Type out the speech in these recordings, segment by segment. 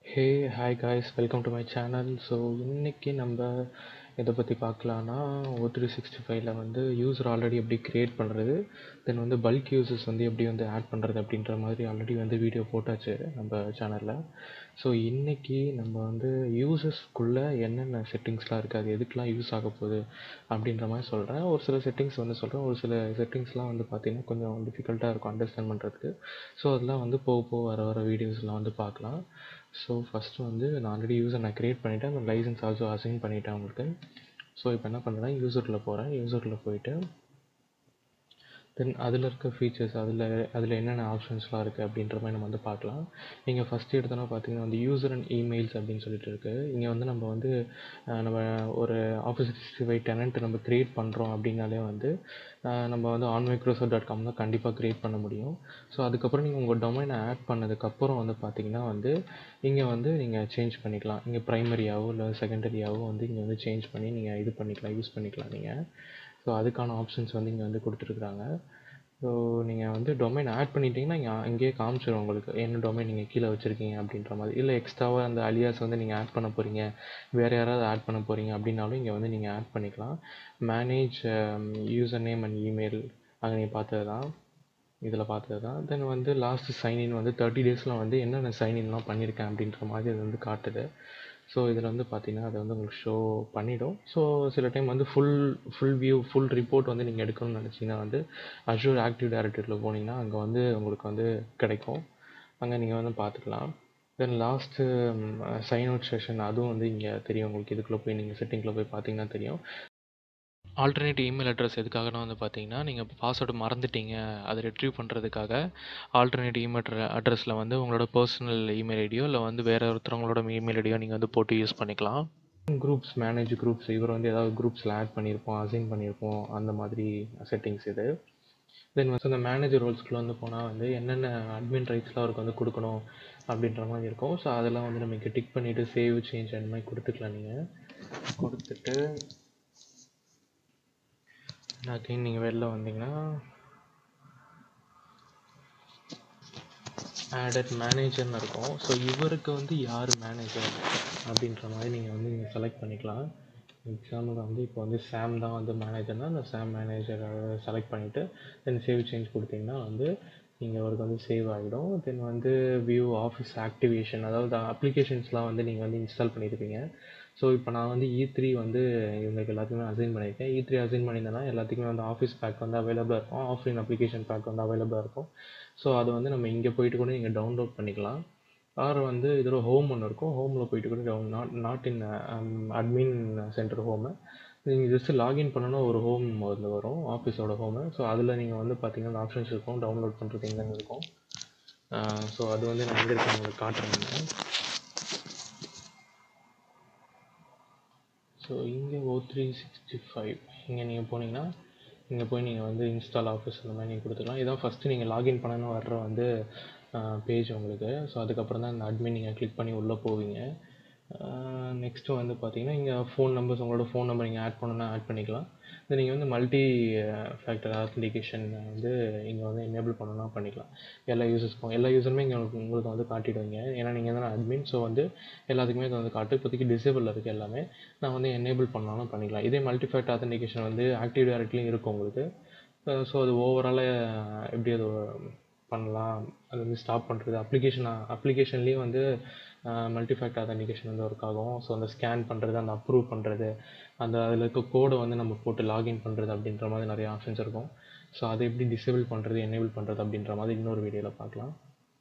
hey hi guys welcome to my channel so இன்றைக்கி நம்ம எதை பற்றி பார்க்கலான்னா ஓ த்ரீ சிக்ஸ்டி ஃபைவ்ல வந்து யூசர் ஆல்ரெடி எப்படி க்ரியேட் பண்ணுறது தென் வந்து பல்க் யூசர்ஸ் வந்து எப்படி வந்து ஆட் பண்ணுறது அப்படின்ற மாதிரி ஆல்ரெடி வந்து வீடியோ போட்டாச்சு நம்ம சேனலில் ஸோ இன்றைக்கி நம்ம வந்து யூசர்ஸ்க்குள்ளே என்னென்ன செட்டிங்ஸ்லாம் இருக்குது அது எதுக்கெலாம் யூஸ் ஆக போகுது அப்படின்ற மாதிரி சொல்கிறேன் ஒரு சில செட்டிங்ஸ் வந்து சொல்கிறேன் ஒரு சில செட்டிங்ஸ்லாம் வந்து பார்த்திங்கன்னா கொஞ்சம் டிஃபிகல்ட்டாக இருக்கும் அண்டர்ஸ்டாண்ட் பண்ணுறதுக்கு ஸோ அதெல்லாம் வந்து போக போக வர வர வீடியோஸ்லாம் வந்து பார்க்கலாம் ஸோ ஃபஸ்ட்டு வந்து நான் ஆல்ரெடி யூசர் நான் க்ரியேட் பண்ணிவிட்டேன் அந்த லைசன்ஸ் ஆல்சோ அசைன் பண்ணிவிட்டேன் உங்களுக்கு ஸோ இப்போ என்ன பண்ணுறேன்னா யூசரில் போகிறேன் யூசரில் போயிட்டு தென் அதில் இருக்க ஃபீச்சர்ஸ் அதில் அதில் என்னென்ன ஆப்ஷன்ஸ்லாம் இருக்குது அப்படின்ற மாதிரி நம்ம வந்து பார்க்கலாம் நீங்கள் ஃபஸ்ட்டு எடுத்தோன்னா பார்த்தீங்கன்னா வந்து யூசர் அண்ட் இமெயில்ஸ் அப்படின்னு சொல்லிட்டு இருக்குது இங்கே வந்து நம்ம வந்து அஹ், நம்ம ஒரு ஆஃபீஸ் சிக்ஸ்டி ஃபைவ் டெனண்ட் நம்ம க்ரியேட் பண்ணுறோம் அப்படின்னாலே வந்து அஹ், நம்ம வந்து ஆன் மைக்ரோசாஃப்ட் டாட் காம் தான் கண்டிப்பாக க்ரியேட் பண்ண முடியும் ஸோ அதுக்கப்புறம் நீங்கள் உங்கள் டொமைனை ஆட் பண்ணதுக்கப்புறம் வந்து பார்த்தீங்கன்னா வந்து இங்கே வந்து நீங்கள் சேஞ்ச் பண்ணிக்கலாம் இங்கே ப்ரைமரியாவோ இல்லை செகண்டரியாவோ வந்து இங்கே வந்து சேஞ்ச் பண்ணி நீங்கள் இது பண்ணிக்கலாம் யூஸ் பண்ணிக்கலாம் நீங்கள் ஸோ அதுக்கான ஆப்ஷன்ஸ் வந்து இங்கே வந்து கொடுத்துருக்குறாங்க ஸோ நீங்கள் வந்து டொமைன் ஆட் பண்ணிட்டீங்கன்னா இங்கே அங்கேயே காமிச்சிடும் உங்களுக்கு என்ன டொமைன் நீங்கள் கீழே வச்சுருக்கீங்க அப்படின்ற மாதிரி இல்லை எக்ஸ்ட்ராவாக அந்த அலியாஸ் வந்து நீங்கள் ஆட் பண்ண போகிறீங்க வேறு யாராவது ஆட் பண்ண போகிறீங்க அப்படின்னாலும் இங்கே வந்து நீங்கள் ஆட் பண்ணிக்கலாம் manage user name and email அங்கே நீங்கள் பார்த்தது தான் இதில் பார்த்தது தான் தென் வந்து லாஸ்ட் சைன்இன் வந்து தேர்ட்டி டேஸில் வந்து என்னென்ன சைன்இன்லாம் பண்ணியிருக்கேன் அப்படின்ற மாதிரி அது வந்து காட்டுது ஸோ இதில் வந்து பார்த்தீங்கன்னா அதை வந்து உங்களுக்கு ஷோ பண்ணிடும் ஸோ சில டைம் வந்து full full view full report வந்து நீங்கள் எடுக்கணும்னு நினச்சிங்கன்னா வந்து அஷூர் ஆக்டிவ் டைரக்டரியில் போனீங்கன்னா அங்கே வந்து உங்களுக்கு வந்து கிடைக்கும் அங்கே நீங்கள் வந்து பார்த்துக்கலாம் then last sign out session அதுவும் வந்து இங்கே தெரியும் உங்களுக்கு இதுக்குள்ளே போய் நீங்கள் செட்டிங்கில் போய் பார்த்தீங்கன்னா தெரியும் ஆல்டர்னேட் இமெயில் அட்ரஸ் எதுக்காகனா வந்து பார்த்தீங்கன்னா நீங்கள் பாஸ்வேர்டு மறந்துட்டீங்க அதை ரிட்ரீவ் பண்ணுறதுக்காக ஆல்டர்னேட் இமெயில் அட்ரஸில் வந்து உங்களோட பர்சனல் இமெயில் ஐடியோ இல்லை வந்து வேறு ஒருத்தவங்களோட இமெயில் ஐடியோ நீங்கள் வந்து போட்டு யூஸ் பண்ணிக்கலாம் குரூப்ஸ் மேனேஜ் குரூப்ஸ் இவர் வந்து ஏதாவது குரூப்ஸில் ஆட் பண்ணியிருப்போம் அசைன் பண்ணியிருப்போம் அந்த மாதிரி செட்டிங்ஸ் இது தென் வந்து இந்த மேனேஜர் ரோல்ஸ்க்குள்ள வந்து போனால் வந்து என்னென்ன அட்மின் ரைட்ஸ்லாம் அவருக்கு வந்து கொடுக்கணும் அப்படின்ற மாதிரி இருக்கும் ஸோ அதெல்லாம் வந்து நம்ம இங்கே டிக் பண்ணிவிட்டு சேவ் சேஞ்ச் அந்த மாதிரி கொடுத்துக்கலாம் நீங்கள் கொடுத்துட்டு அகைன் நீங்கள் வெளில வந்தீங்கன்னா ஆடட் மேனேஜர்னு இருக்கும் ஸோ இவருக்கு வந்து யார் மேனேஜர் அப்படின்ற மாதிரி நீங்கள் வந்து நீங்கள் செலக்ட் பண்ணிக்கலாம் எக்ஸாம்பிள் வந்து இப்போ வந்து சாம் தான் வந்து மேனேஜர்னால் அந்த சாம் மேனேஜரை செலக்ட் பண்ணிவிட்டு தென் சேவ் சேஞ்ச் கொடுத்தீங்கன்னா வந்து நீங்கள் அவருக்கு வந்து சேவ் ஆகிடும் தென் வந்து வியூ ஆஃபீஸ் ஆக்டிவேஷன் அதாவது அப்ளிகேஷன்ஸ்லாம் வந்து நீங்கள் வந்து இன்ஸ்டால் பண்ணியிருப்பீங்க ஸோ இப்போ நான் வந்து இ த்ரீ வந்து இவங்களுக்கு எல்லாத்துக்குமே அசைன் பண்ணியிருக்கேன் இ த்ரீ அசைன் பண்ணியிருந்தேன்னா எல்லாத்துக்குமே வந்து ஆஃபீஸ் பேக் வந்து அவைலபிளாக இருக்கும் ஆஃப்லைன் அப்ளிகேஷன் பேக் வந்து அவைலபிளாக இருக்கும் ஸோ அது வந்து நம்ம இங்கே போயிட்டு கூட நீங்கள் டவுன்லோட் பண்ணிக்கலாம் ஆர் வந்து இதோட ஹோம் ஒன்று இருக்கும் ஹோமில் போயிட்டு கூட down not not in admin center home நீங்கள் ஜஸ்ட்டு லாகின் பண்ணணும் ஒரு ஹோம் வந்து வரும் ஆஃபீஸோட ஹோமு ஸோ அதில் நீங்கள் வந்து பார்த்தீங்கன்னா ஆப்ஷன்ஸ் இருக்கும் டவுன்லோட் பண்ணுறது எங்கேன்னு இருக்கும் ஸோ அது வந்து நான் எங்கே இருக்கேன் உங்களுக்கு காட்டுறேன் ஸோ இங்கே ஓ த்ரீ சிக்ஸ்டி ஃபைவ் இங்கே நீங்கள் போனீங்கன்னா இங்கே போய் நீங்கள் வந்து இன்ஸ்டால் ஆஃபீஸ் அந்த மாதிரி நீங்கள் கொடுத்துக்கலாம் இதான் ஃபஸ்ட்டு நீங்கள் லாகின் பண்ணணும் வர்ற வந்து பேஜ் உங்களுக்கு ஸோ அதுக்கப்புறம் தான் இந்த அட்மின் நீங்கள் கிளிக் பண்ணி உள்ளே போவீங்க நெக்ஸ்ட்டு வந்து பார்த்தீங்கன்னா இங்கே ஃபோன் நம்பர்ஸ் உங்களோட ஃபோன் நம்பர் நீங்கள் ஆட் பண்ணணும்னா ஆட் பண்ணிக்கலாம் இது நீங்கள் வந்து மல்டி ஃபேக்டர் ஆத்தன்டிகேஷன் வந்து இங்கே வந்து எனேபிள் பண்ணணும்னா பண்ணிக்கலாம் எல்லா யூசர்ஸ்க்கும் எல்லா யூசருமே இங்கே உங்களுக்கு உங்களுக்கு வந்து காட்டிடுவீங்க ஏன்னா நீங்கள் தான் அட்மின் ஸோ வந்து எல்லாத்துக்குமே இது வந்து காட்டு இப்போதைக்கு டிசேபிள் இருக்குது எல்லாமே நான் வந்து எனேபிள் பண்ணாலும் பண்ணிக்கலாம் இதே மல்டி ஃபேக்டர் ஆத்தன்டிகேஷன் வந்து ஆக்டிவ் டைரக்ட்லேயும் இருக்கும் உங்களுக்கு ஸோ அது ஓவராலாக எப்படி அது பண்ணலாம் அது வந்து ஸ்டாப் பண்ணுறது அப்ளிகேஷன் அப்ளிகேஷன்லேயும் வந்து மல்டி ஃபேக்டர் ஆத்தன்டிகேஷன் வந்து ஒர்க் ஆகும் ஸோ அந்த ஸ்கேன் பண்ணுறது அந்த அப்ரூவ் பண்ணுறது அந்த அதில் இருக்க கோடை வந்து நம்ம போட்டு லாகின் பண்ணுறது அப்படின்ற மாதிரி நிறைய ஆப்ஷன்ஸ் இருக்கும் ஸோ அதை எப்படி டிசேபிள் பண்ணுறது எனேபிள் பண்ணுறது அப்படின்ற மாதிரி இன்னொரு வீடியோவில் பார்க்கலாம்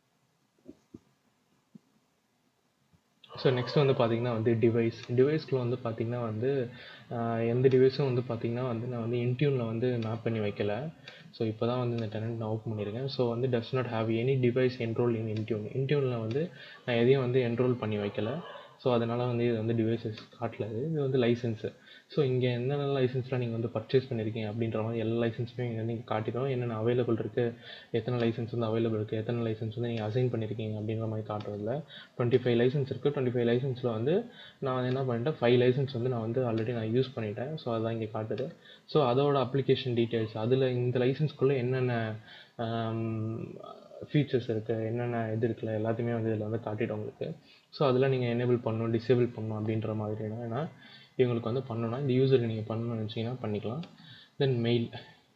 ஸோ நெக்ஸ்ட் வந்து பார்த்தீங்கன்னா வந்து டிவைஸ் டிவைஸ்க்குள்ள வந்து பார்த்தீங்கன்னா வந்து ஆஹ், எந்த டிவைஸும் வந்து பார்த்தீங்கன்னா வந்து நான் வந்து இன்டியூனில் வந்து மேப் பண்ணி வைக்கல ஸோ இப்போ தான் வந்து இந்த டெனண்ட் நான் ஓப்பன் பண்ணியிருக்கேன் ஸோ வந்து does not have any device enrol in Intune இன்டியூனில் வந்து நான் எதையும் வந்து என்ரோல் பண்ணி வைக்கல ஸோ அதனால் வந்து இது வந்து டிவைசஸ் காட்டல இது இது வந்து லைசன்ஸு ஸோ இங்கே என்னென்ன லைசன்ஸ்லாம் நீங்கள் வந்து பர்ச்சேஸ் பண்ணியிருக்கீங்க அப்படின்ற மாதிரி எல்லா லைசன்ஸுமே இங்கே வந்து இங்கே காட்டிடும் என்னென்ன அவைலபிள் இருக்குது எத்தனை லைசன்ஸ் வந்து அவைலபிள் இருக்குது எத்தனை லைசன்ஸ் வந்து நீங்கள் அசைன் பண்ணியிருக்கீங்க அப்படின்ற மாதிரி காட்டுறதில்ல டுவெண்ட்டி ஃபைவ் லைசன்ஸ் இருக்குது டுவெண்ட்டி ஃபைவ் லைசன்ஸில் வந்து நான் வந்து என்ன பண்ணிட்டேன் ஃபைவ் லைசன்ஸ் வந்து நான் வந்து ஆல்ரெடி நான் யூஸ் பண்ணிட்டேன் ஸோ அதான் இங்கே காட்டுது ஸோ அதோட அப்ளிகேஷன் டீட்டெயில்ஸ் அதில் இந்த லைசன்ஸ்க்குள்ளே என்னென்ன ஃபீச்சர்ஸ் இருக்குது என்னென்ன இது இருக்குல்ல எல்லாத்தையுமே வந்து இதில் வந்து காட்டிடும் உங்களுக்கு ஸோ அதெல்லாம் நீங்கள் எனேபிள் பண்ணணும் டிசேபிள் பண்ணணும் அப்படின்ற மாதிரினா ஏன்னா இவங்களுக்கு வந்து பண்ணணும்னா இந்த யூசருக்கு நீங்கள் பண்ணணும்னு நினச்சிங்கன்னா பண்ணிக்கலாம் தென் மெயில்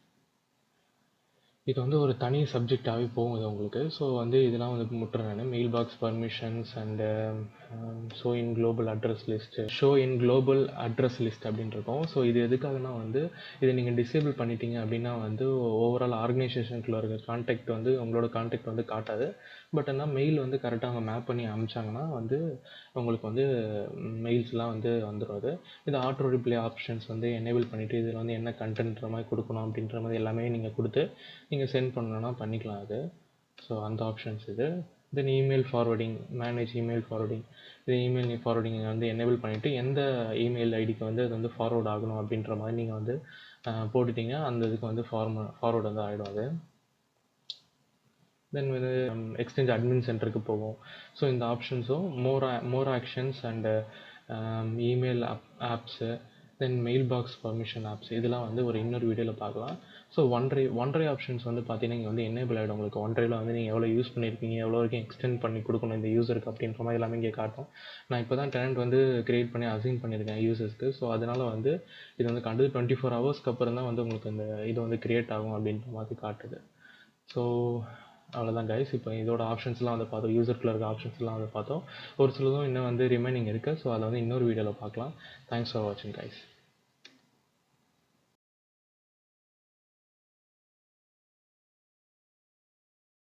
இது வந்து ஒரு தனி சப்ஜெக்டாகவே போகும் இது உங்களுக்கு ஸோ வந்து இதெல்லாம் வந்து முட்டுறேன் நான் mail box permissions and show in global address list show in global address list அப்படின்னு இருக்கும் ஸோ இது எதுக்காகனா வந்து இதை நீங்கள் டிசேபிள் பண்ணிட்டீங்க அப்படின்னா வந்து ஓவரால் ஆர்கனைசேஷனுக்குள்ள இருக்க கான்டாக்ட் வந்து உங்களோட கான்டாக்ட் வந்து காட்டாது பட் ஆனால் மெயில் வந்து கரெக்டாக அவங்க மேப் பண்ணி அமிச்சாங்கன்னா வந்து உங்களுக்கு வந்து மெயில்ஸ்லாம் வந்து வந்துடும் அது இந்த ஆட்டோ ரிப்ளை ஆப்ஷன்ஸ் வந்து எனேபிள் பண்ணிவிட்டு இதில் வந்து என்ன கண்டென்ட்ற மாதிரி கொடுக்கணும் அப்படின்ற மாதிரி எல்லாமே நீங்கள் கொடுத்து நீங்கள் சென்ட் பண்ணணும்னா பண்ணிக்கலாம் அது ஸோ அந்த ஆப்ஷன்ஸ் இது then email forwarding manage email forwarding இது இமெயில் ஃபார்வர்டிங் வந்து எனேபிள் பண்ணிவிட்டு எந்த இமெயில் ஐடிக்கு வந்து அது வந்து ஃபார்வர்ட் ஆகணும் அப்படின்ற மாதிரி நீங்கள் வந்து போட்டுட்டீங்க அந்த இதுக்கு வந்து ஃபார்ம ஃபார்வர்ட் வந்து ஆகிடும் அது தென் வந்து எக்ஸ்சேஞ்ச் அட்மின் சென்டருக்கு போகும் ஸோ இந்த ஆப்ஷன்ஸும் more more actions and email app apps then mail box permission apps இதெல்லாம் வந்து ஒரு இன்னொரு வீடியோவில் பார்க்கலாம் ஸோ ஒன்றை ஒன்றை ஆப்ஷன்ஸ் வந்து பார்த்தீங்கன்னா இங்கே வந்து எனேபிள் ஆகிடும் உங்களுக்கு ஒன்றையில் வந்து நீங்கள் எவ்வளோ யூஸ் பண்ணியிருக்கீங்க எவ்வளோ வரைக்கும் எக்ஸ்டெண்ட் பண்ணி கொடுக்கணும் இந்த யூசருக்கு அப்படின்ற மாதிரி எல்லாமே இங்கே காட்டும் நான் இப்போ தான் டெனண்ட் வந்து க்ரியேட் பண்ணி அசைன் பண்ணியிருக்கேன் யூசர்ஸ்க்கு ஸோ அதனால் வந்து இது வந்து கண்டு டுவெண்ட்டி ஃபோர் ஹவர்ஸ்க்கு அப்புறம் தான் வந்து உங்களுக்கு இந்த இது வந்து க்ரியேட் ஆகும் அப்படின்ற மாதிரி காட்டுது ஸோ அவ்வளோதான் கைஸ் இப்போ இதோட ஆப்ஷன்ஸ்லாம் வந்து பார்த்தோம் யூசர்க்குள்ள இருக்க ஆப்ஷன்ஸ்லாம் வந்து பார்த்தோம் ஒரு சிலதும் இன்னும் வந்து ரிமைனிங் இருக்குது ஸோ அதை வந்து இன்னொரு வீடியோவில் பார்க்கலாம் தேங்க்ஸ் ஃபார் வாட்சிங் கைஸ்